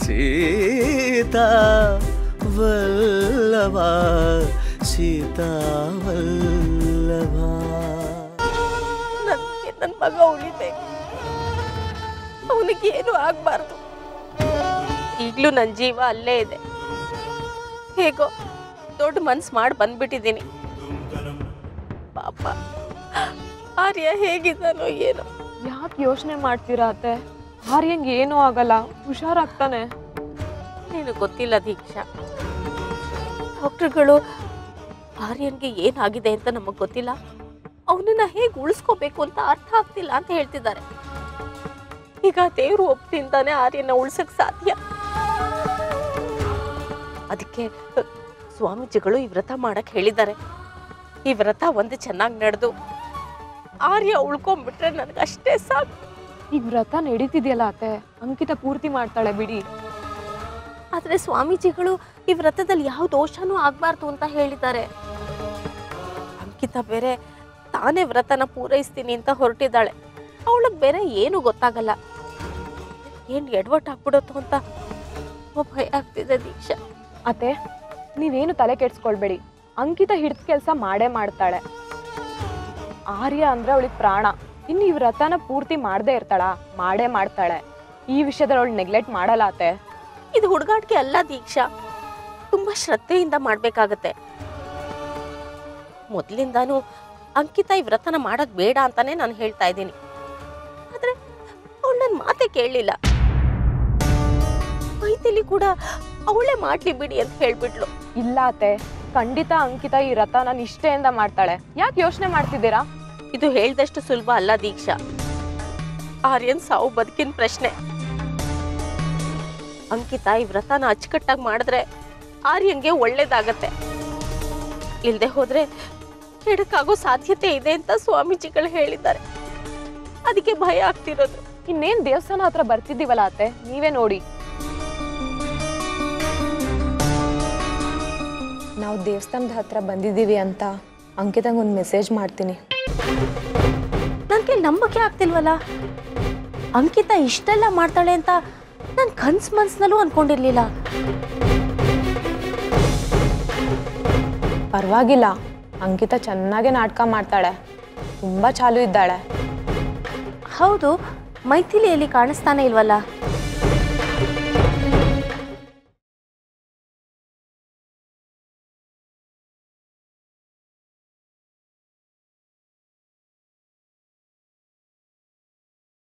ಸೀತಾ ವಲ್ಲಭ ಸೀತಾ ವಲ್ಲಭ ನನಗೆ ನನ್ನ ಮಗ ಉಳಿಬೇಕು ಅವನಿಗೆ ಏನು ಆಗ್ಬಾರ್ದು ಈಗಲೂ ನನ್ನ ಜೀವ ಅಲ್ಲೇ ಇದೆ ಹೇಗೋ ದೊಡ್ಡ ಮನ್ಸು ಮಾಡಿ ಬಂದ್ಬಿಟ್ಟಿದ್ದೀನಿ ಪಾಪ ಆರ್ಯ ಹೇಗಿದ್ದಾನೋ ಏನೋ ಯಾಕೆ ಯೋಚನೆ ಮಾಡ್ತೀರಾ ಅತ್ತೆ ಆರ್ಯಂಗೆ ಏನೂ ಆಗಲ್ಲ ಹುಷಾರಾಗ್ತಾನೆ ನೀನು ಗೊತ್ತಿಲ್ಲ ದೀಕ್ಷಾ ಡಾಕ್ಟರ್ಗಳು ಆರ್ಯನ್ಗೆ ಏನಾಗಿದೆ ಅಂತ ನಮಗೆ ಗೊತ್ತಿಲ್ಲ ಅವನನ್ನ ಹೇಗೆ ಉಳಿಸ್ಕೋಬೇಕು ಅಂತ ಅರ್ಥ ಆಗ್ತಿಲ್ಲ ಅಂತ ಹೇಳ್ತಿದ್ದಾರೆ ಈಗ ದೇವ್ರು ಒಪ್ಪಿಂದಾನೆ ಆರ್ಯನ ಉಳ್ಸಕ್ ಸಾಧ್ಯ ಅದಕ್ಕೆ ಅಹ್, ಸ್ವಾಮೀಜಿಗಳು ಈ ವ್ರತ ಮಾಡಕ್ ಹೇಳಿದ್ದಾರೆ ಈ ವ್ರತ ಒಂದು ಚೆನ್ನಾಗಿ ನಡೆದು ಆರ್ಯ ಉಳ್ಕೊಂಡ್ಬಿಟ್ರೆ ನನಗಷ್ಟೇ ಸಾಕು ಈಗ ವ್ರತ ನಡೀತಿದೆಯಲ್ಲ ಅತ್ತೆ ಅಂಕಿತ ಪೂರ್ತಿ ಮಾಡ್ತಾಳೆ ಬಿಡಿ ಆದ್ರೆ ಸ್ವಾಮೀಜಿಗಳು ಈ ವ್ರತದಲ್ಲಿ ಯಾವ ದೋಷನೂ ಆಗ್ಬಾರ್ದು ಅಂತ ಹೇಳಿದ್ದಾರೆ ಅಂಕಿತ ಬೇರೆ ತಾನೇ ವ್ರತನ ಪೂರೈಸ್ತೀನಿ ಅಂತ ಹೊರಟಿದ್ದಾಳೆ ಅವಳಿಗೆ ಬೇರೆ ಏನು ಗೊತ್ತಾಗಲ್ಲ ಏನ್ ಎಡವಟ್ ಆಗ್ಬಿಡುತ್ತೋ ಅಂತ ಭಯ ಆಗ್ತಿದೆ ದೀಕ್ಷಾ ಅತ್ತೆ ನೀವೇನು ತಲೆ ಕೆಡ್ಸ್ಕೊಳ್ಬೇಡಿ ಅಂಕಿತ ಹಿಡ್ದ ಕೆಲಸ ಮಾಡೇ ಮಾಡ್ತಾಳೆ ಆರ್ಯ ಅಂದ್ರೆ ಅವಳಿಗೆ ಪ್ರಾಣ ಇನ್ನು ಈ ವ್ರತನ ಪೂರ್ತಿ ಮಾಡದೇ ಇರ್ತಾಳ ಮಾಡೇ ಮಾಡ್ತಾಳೆ ಈ ವಿಷಯದಲ್ಲಿ ಅವಳು ನೆಗ್ಲೆಕ್ಟ್ ಮಾಡಲ್ಲ ಅತ್ತೆ ಇದು ಹುಡುಗಾಟಿಕೆ ಅಲ್ಲ ದೀಕ್ಷಾ ತುಂಬಾ ಶ್ರದ್ಧೆಯಿಂದ ಮಾಡ್ಬೇಕಾಗತ್ತೆ ಮೊದ್ಲಿಂದಾನು ಅಂಕಿತ ಈ ವ್ರತನ ಮಾಡಕ್ ಬೇಡ ಅಂತಾನೆ ನಾನು ಹೇಳ್ತಾ ಇದ್ದೀನಿ ಆದ್ರೆ ಅವಳು ನನ್ನ ಮಾತೆ ಕೇಳಲಿಲ್ಲ ಮೈತಿಲಿ ಕೂಡ ಅವಳೇ ಮಾಡ್ಲಿ ಬಿಡಿ ಅಂತ ಹೇಳ್ಬಿಟ್ಲು ಇಲ್ಲ ಅತ್ತೆ ಖಂಡಿತ ಅಂಕಿತ ಈ ವ್ರತನ ನಿಷ್ಠೆಯಿಂದ ಮಾಡ್ತಾಳೆ ಯಾಕೆ ಯೋಚನೆ ಮಾಡ್ತಿದ್ದೀರಾ ಇದು ಹೇಳ್ದಷ್ಟು ಸುಲಭ ಅಲ್ಲ ದೀಕ್ಷಾ ಆರ್ಯನ್ ಸಾವು ಬದುಕಿನ ಪ್ರಶ್ನೆ ಅಂಕಿತ ಈ ವ್ರತನ ಅಚ್ಚುಕಟ್ಟಾಗಿ ಮಾಡಿದ್ರೆ ಆರ್ಯನ್ಗೆ ಒಳ್ಳೇದಾಗತ್ತೆ ಇಲ್ದೆ ಹೋದ್ರೆ ಕೆಡಕಾಗೋ ಸಾಧ್ಯತೆ ಇದೆ ಅಂತ ಸ್ವಾಮೀಜಿಗಳು ಹೇಳಿದ್ದಾರೆ ಅದಕ್ಕೆ ಭಯ ಆಗ್ತಿರೋದು ಇನ್ನೇನ್ ದೇವಸ್ಥಾನ ಹತ್ರ ಬರ್ತಿದ್ದೀವಲ್ಲ ಅತ್ತೆ ನೀವೇ ನೋಡಿ ನಾವು ದೇವಸ್ಥಾನದ ಹತ್ರ ಬಂದಿದ್ದೀವಿ ಅಂತ ಅಂಕಿತಂಗೆ ಒಂದು ಮೆಸೇಜ್ ಮಾಡ್ತೀನಿ ನನಗೆ ನಂಬಕ್ಕೆ ಆಗ್ತಿಲ್ವಲ್ಲ ಅಂಕಿತ ಇಷ್ಟೆಲ್ಲ ಮಾಡ್ತಾಳೆ ಅಂತ ನಾನು ಕನ್ಸ್ ಮನ್ಸ್ನಲ್ಲೂ ಅನ್ಕೊಂಡಿರ್ಲಿಲ್ಲ ಪರವಾಗಿಲ್ಲ ಅಂಕಿತ ಚೆನ್ನಾಗೇ ನಾಟಕ ಮಾಡ್ತಾಳೆ ತುಂಬ ಚಾಲು ಇದ್ದಾಳೆ ಹೌದು ಮೈಥಿಲಿಯಲ್ಲಿ ಕಾಣಿಸ್ತಾನೆ ಇಲ್ವಲ್ಲ